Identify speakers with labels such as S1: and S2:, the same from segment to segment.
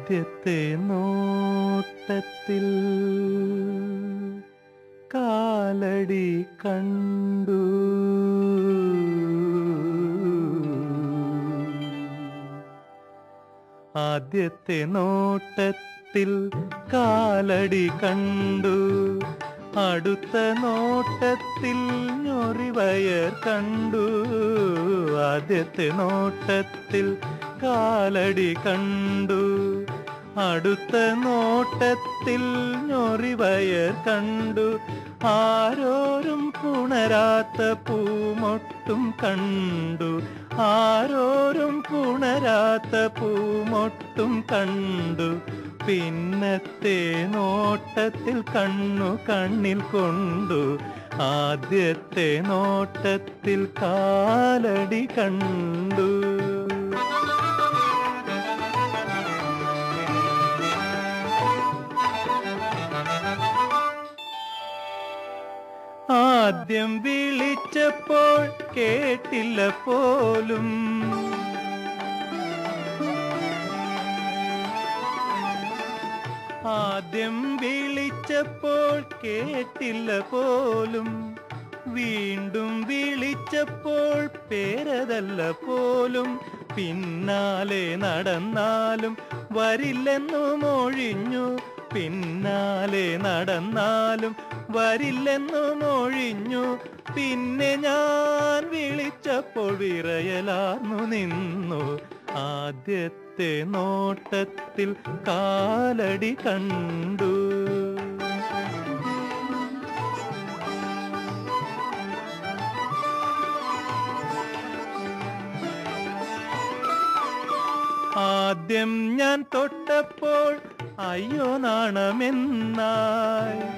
S1: ആദ്യത്തെ നോട്ടത്തിൽ കാലടി കണ്ടു ആദ്യത്തെ നോട്ടത്തിൽ കാലടി കണ്ടു അടുത്ത നോട്ടത്തിൽ ഞൊറിവയർ കണ്ടു ആദ്യത്തെ നോട്ടത്തിൽ കാലടി കണ്ടു അടുത്ത നോട്ടത്തിൽ ഞൊറിവയർ കണ്ടു ആരോരും പുണരാത്ത പൂമൊട്ടും കണ്ടു ആരോരും പുണരാത്ത പൂമൊട്ടും കണ്ടു പിന്നത്തെ നോട്ടത്തിൽ കണ്ണു കണ്ണിൽ കൊണ്ടു ആദ്യത്തെ നോട്ടത്തിൽ കാലടി കണ്ടു ആദ്യം വിളിച്ചപ്പോൾ കേട്ടില്ല പോലും ആദ്യം വിളിച്ചപ്പോൾ കേട്ടില്ല പോലും വീണ്ടും വിളിച്ചപ്പോൾ പേരതല്ല പോലും പിന്നാലെ നടന്നാലും വരില്ലെന്നു മൊഴിഞ്ഞു പിന്നാലെ നടന്നാലും വരില്ലെന്നു മൊഴിഞ്ഞു പിന്നെ ഞാൻ വിളിച്ചപ്പോൾ വിറയലാർന്നു നിന്നു ആദ്യത്തെ നോട്ടത്തിൽ കാലടി കണ്ടു ആദ്യം ഞാൻ തൊട്ടപ്പോൾ അയ്യോ നാണമെന്നായി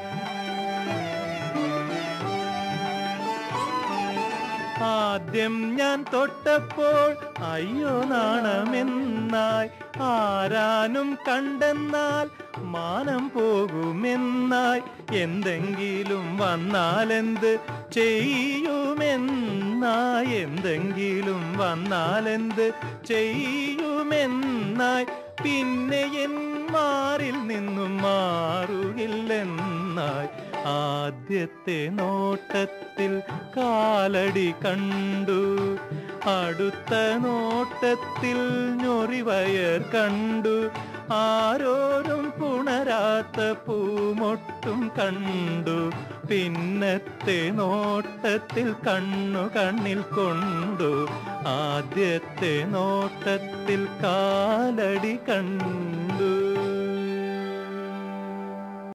S1: ആദ്യം ഞാൻ തൊട്ടപ്പോൾ അയ്യോ നാണമെന്നായി ആരാനും കണ്ടെന്നാൽ മാനം പോകുമെന്നായി എന്തെങ്കിലും വന്നാലെന്ത് ചെയ്യുമെന്നായി എന്തെങ്കിലും വന്നാലെന്ത് ചെയ്യുമെന്നായി പിന്നെ എൻ മാറിൽ നിന്നും മാറുകില്ലെന്നായി ആദ്യത്തെ നോട്ടത്തിൽ കാലടി കണ്ടു അടുത്ത നോട്ടത്തിൽ ഞൊറിവയർ കണ്ടു ആരോരും പുണരാത്ത പൂമൊട്ടും കണ്ടു പിന്നത്തെ നോട്ടത്തിൽ കണ്ണു കണ്ണിൽ കൊണ്ടു ആദ്യത്തെ നോട്ടത്തിൽ കാലടി കണ്ടു